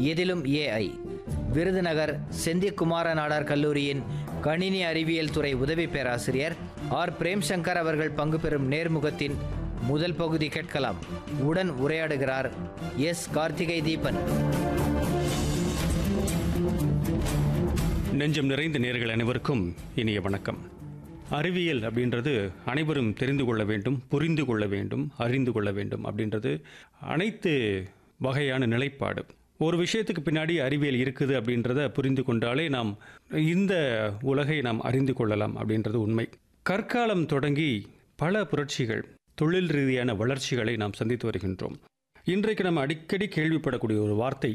எதிலும் ஏஐ விருதுநகர் செந்திக்குமார நாடார் கல்லூரியின் கணினி அறிவியல் துறை உதவி பேராசிரியர் ஆர் பிரேம்சங்கர் அவர்கள் பங்கு பெறும் நேர்முகத்தின் முதல் பகுதி கேட்கலாம் உடன் உரையாடுகிறார் எஸ் கார்த்திகை தீபன் நெஞ்சம் நிறைந்த நேர்கள் அனைவருக்கும் இனிய வணக்கம் அறிவியல் அப்படின்றது அனைவரும் தெரிந்து கொள்ள வேண்டும் புரிந்து கொள்ள வேண்டும் அறிந்து கொள்ள வேண்டும் அப்படின்றது அனைத்து வகையான நிலைப்பாடு ஒரு விஷயத்துக்கு பின்னாடி அறிவியல் இருக்குது அப்படின்றத புரிந்து கொண்டாலே நாம் இந்த உலகை நாம் அறிந்து கொள்ளலாம் அப்படின்றது உண்மை கற்காலம் தொடங்கி பல புரட்சிகள் தொழில் ரீதியான வளர்ச்சிகளை நாம் சந்தித்து வருகின்றோம் இன்றைக்கு நம்ம அடிக்கடி கேள்விப்படக்கூடிய ஒரு வார்த்தை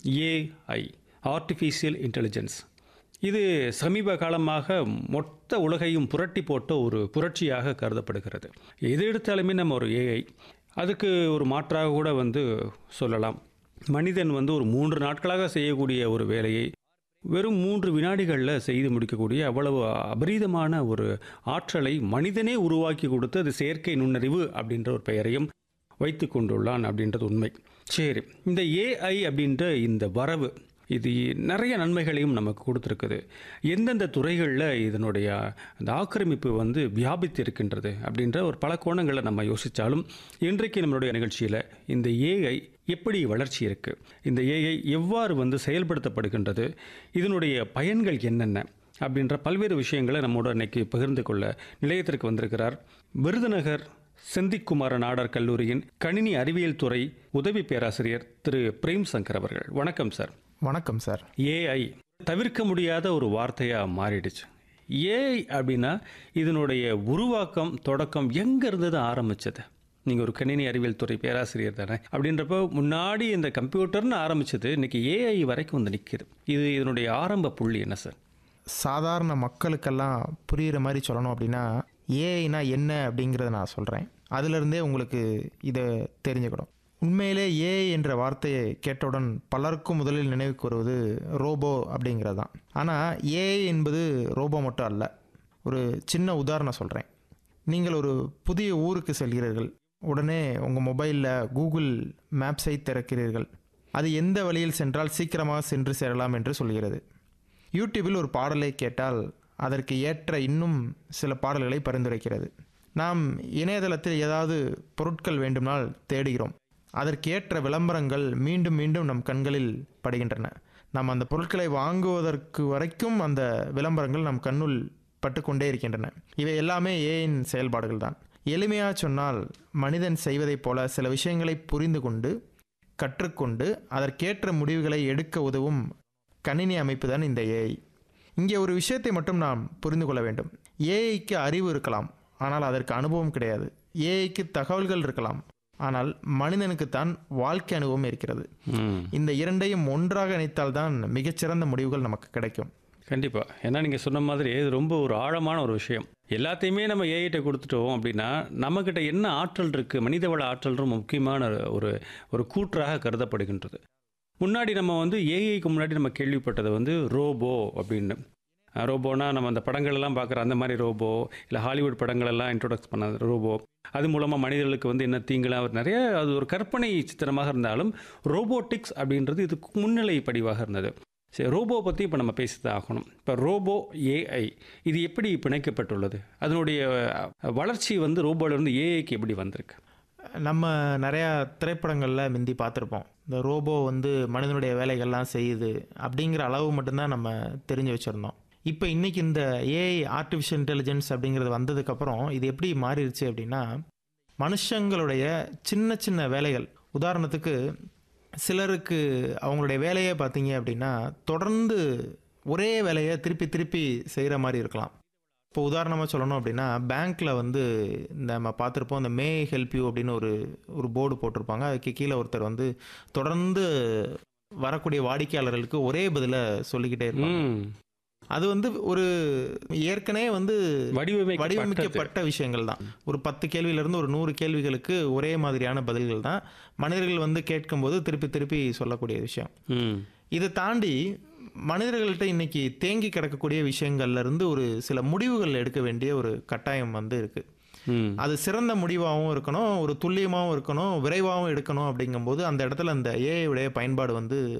ஏஐ ஆர்டிஃபிஷியல் இன்டெலிஜென்ஸ் இது சமீப காலமாக மொத்த உலகையும் புரட்டி போட்ட ஒரு புரட்சியாக கருதப்படுகிறது எது எடுத்தாலுமே நம்ம ஒரு ஏஐ அதுக்கு ஒரு மாற்றாக கூட வந்து சொல்லலாம் மனிதன் வந்து ஒரு மூன்று நாட்களாக செய்யக்கூடிய ஒரு வேலையை வெறும் மூன்று வினாடிகளில் செய்து முடிக்கக்கூடிய அவ்வளவு அபரீதமான ஒரு ஆற்றலை மனிதனே உருவாக்கி கொடுத்து அது செயற்கை நுண்ணறிவு அப்படின்ற ஒரு பெயரையும் வைத்து கொண்டுள்ளான் அப்படின்றது உண்மை சரி இந்த ஏஐ அப்படின்ற இந்த வரவு இது நிறைய நன்மைகளையும் நமக்கு கொடுத்துருக்குது எந்தெந்த துறைகளில் இதனுடைய அந்த ஆக்கிரமிப்பு வந்து வியாபித்து இருக்கின்றது அப்படின்ற ஒரு பல கோணங்களை நம்ம யோசித்தாலும் இன்றைக்கு நம்மளுடைய நிகழ்ச்சியில் இந்த ஏஐ எப்படி வளர்ச்சி இருக்குது இந்த ஏஐ எவ்வாறு வந்து செயல்படுத்தப்படுகின்றது இதனுடைய பயன்கள் என்னென்ன அப்படின்ற பல்வேறு விஷயங்களை நம்மோட இன்னைக்கு பகிர்ந்து கொள்ள நிலையத்திற்கு வந்திருக்கிறார் விருதுநகர் செந்திக்குமார நாடார் கல்லூரியின் கணினி அறிவியல் துறை உதவி பேராசிரியர் திரு பிரேம் சங்கர் அவர்கள் வணக்கம் சார் வணக்கம் சார் ஏஐ தவிர்க்க முடியாத ஒரு வார்த்தையாக மாறிடுச்சு ஏஐ அப்படின்னா இதனுடைய உருவாக்கம் தொடக்கம் எங்க இருந்து ஆரம்பிச்சது நீங்கள் ஒரு கணினி அறிவியல் துறை பேராசிரியர் தானே அப்படின்றப்போ முன்னாடி இந்த கம்ப்யூட்டர்னு ஆரம்பிச்சது இன்னைக்கு ஏஐ வரைக்கும் வந்து நிற்கிது இது இதனுடைய ஆரம்ப புள்ளி என்ன சார் சாதாரண மக்களுக்கெல்லாம் புரிகிற மாதிரி சொல்லணும் அப்படின்னா ஏஐனா என்ன அப்படிங்கிறத நான் சொல்கிறேன் அதிலிருந்தே உங்களுக்கு இதை தெரிஞ்சுக்கணும் உண்மையிலே ஏஐ என்ற வார்த்தையை கேட்டவுடன் பலருக்கும் முதலில் நினைவுக்கு வருவது ரோபோ அப்படிங்கிறது தான் ஆனால் ஏஐ என்பது ரோபோ மட்டும் அல்ல ஒரு சின்ன உதாரணம் சொல்கிறேன் நீங்கள் ஒரு புதிய ஊருக்கு செல்கிறீர்கள் உடனே உங்கள் மொபைலில் கூகுள் மேப்ஸை திறக்கிறீர்கள் அது எந்த வழியில் சென்றால் சீக்கிரமாக சென்று சேரலாம் என்று சொல்கிறது யூடியூபில் ஒரு பாடலை கேட்டால் அதற்கு ஏற்ற இன்னும் சில பாடல்களை பரிந்துரைக்கிறது நாம் இணையதளத்தில் ஏதாவது பொருட்கள் வேண்டுமானால் தேடுகிறோம் அதற்கேற்ற விளம்பரங்கள் மீண்டும் மீண்டும் நம் கண்களில் படுகின்றன நாம் அந்த பொருட்களை வாங்குவதற்கு வரைக்கும் அந்த விளம்பரங்கள் நம் கண்ணுள் பட்டுக்கொண்டே இருக்கின்றன இவை எல்லாமே ஏயின் செயல்பாடுகள் தான் எளிமையாக சொன்னால் மனிதன் செய்வதைப் போல சில விஷயங்களை புரிந்து கொண்டு கற்றுக்கொண்டு அதற்கேற்ற முடிவுகளை எடுக்க உதவும் கணினி அமைப்பு தான் இந்த ஏஐ இங்கே ஒரு விஷயத்தை மட்டும் நாம் புரிந்து கொள்ள வேண்டும் ஏஐக்கு அறிவு இருக்கலாம் ஆனால் அதற்கு அனுபவம் கிடையாது ஏஐக்கு தகவல்கள் இருக்கலாம் ஆனால் மனிதனுக்குத்தான் வாழ்க்கை அனுபவம் இருக்கிறது ம் இந்த இரண்டையும் ஒன்றாக இணைத்தால்தான் மிகச்சிறந்த முடிவுகள் நமக்கு கிடைக்கும் கண்டிப்பாக ஏன்னா நீங்கள் சொன்ன மாதிரி இது ரொம்ப ஒரு ஆழமான ஒரு விஷயம் எல்லாத்தையுமே நம்ம ஏஐட்ட கொடுத்துட்டோம் அப்படின்னா நம்மக்கிட்ட என்ன ஆற்றல் இருக்குது மனிதவள ஆற்றல் ரொம்ப முக்கியமான ஒரு ஒரு கூற்றாக கருதப்படுகின்றது முன்னாடி நம்ம வந்து ஏஐக்கு முன்னாடி நம்ம கேள்விப்பட்டது வந்து ரோபோ அப்படின்னு அஹ் ரோபோனா நம்ம அந்த படங்கள் எல்லாம் பார்க்குற அந்த மாதிரி ரோபோ இல்லை ஹாலிவுட் படங்கள் எல்லாம் இன்ட்ரோடக்ஸ் பண்ண ரோபோ அது மூலமாக மனிதர்களுக்கு வந்து என்ன தீங்கலாம் நிறைய அது ஒரு கற்பனை சித்திரமாக இருந்தாலும் ரோபோட்டிக்ஸ் அப்படின்றது இதுக்கு முன்னிலை படிவாக இருந்தது சரி ரோபோ பற்றி இப்போ நம்ம பேசிதான் ஆகணும் இப்போ ரோபோ ஏஐ இது எப்படி பிணைக்கப்பட்டுள்ளது அதனுடைய அஹ், வளர்ச்சி வந்து ரோபோலேருந்து ஏஐக்கு எப்படி வந்திருக்கு நம்ம நிறையா திரைப்படங்களில் முந்தி பார்த்துருப்போம் இந்த ரோபோ வந்து மனிதனுடைய வேலைகள்லாம் செய்யுது அப்படிங்கிற அளவு மட்டும்தான் நம்ம தெரிஞ்சு வச்சுருந்தோம் இப்போ இன்றைக்கி இந்த ஏஐ ஆர்டிஃபிஷியல் இன்டெலிஜென்ஸ் அப்படிங்கிறது வந்ததுக்கப்புறம் இது எப்படி மாறிடுச்சு அப்படின்னா மனுஷங்களுடைய சின்ன சின்ன வேலைகள் உதாரணத்துக்கு சிலருக்கு அவங்களுடைய வேலையை பார்த்தீங்க அப்படின்னா தொடர்ந்து ஒரே வேலையை திருப்பி திருப்பி செய்கிற மாதிரி இருக்கலாம் இப்போ உதாரணமாக சொல்லணும் அப்படின்னா பேங்க்கில் வந்து இந்த நம்ம பார்த்துருப்போம் இந்த மே ஹெல்ப் யூ அப்படின்னு ஒரு ஒரு போர்டு போட்டிருப்பாங்க அதுக்கு கீழே ஒருத்தர் வந்து தொடர்ந்து வரக்கூடிய வாடிக்கையாளர்களுக்கு ஒரே பதிலை சொல்லிக்கிட்டே இருப்பாங்க ம் அது வந்து ஒரு ஏற்கனவே வந்து வடிவமைக்கப்பட்டது. வடிவமைக்கப்பட்ட விஷயங்கள் தான் ஒரு பத்து கேள்வியிலிருந்து ஒரு நூறு கேள்விகளுக்கு ஒரே மாதிரியான பதில்கள் தான் மனிதர்கள் வந்து கேட்கும்போது திருப்பி திருப்பி சொல்லக்கூடிய விஷயம் ம் இதை தாண்டி மனிதர்கள்ட்ட இன்னைக்கு தேங்கி கிடக்கக்கூடிய விஷயங்கள்ல இருந்து ஒரு சில முடிவுகள் எடுக்க வேண்டிய ஒரு கட்டாயம் வந்து இருக்கு ம் அது சிறந்த முடிவாகவும் இருக்கணும் ஒரு துல்லியமாகவும் இருக்கணும் விரைவாகவும் எடுக்கணும் அப்படிங்கும்போது அந்த இடத்துல அந்த ஏஐ உடைய பயன்பாடு வந்து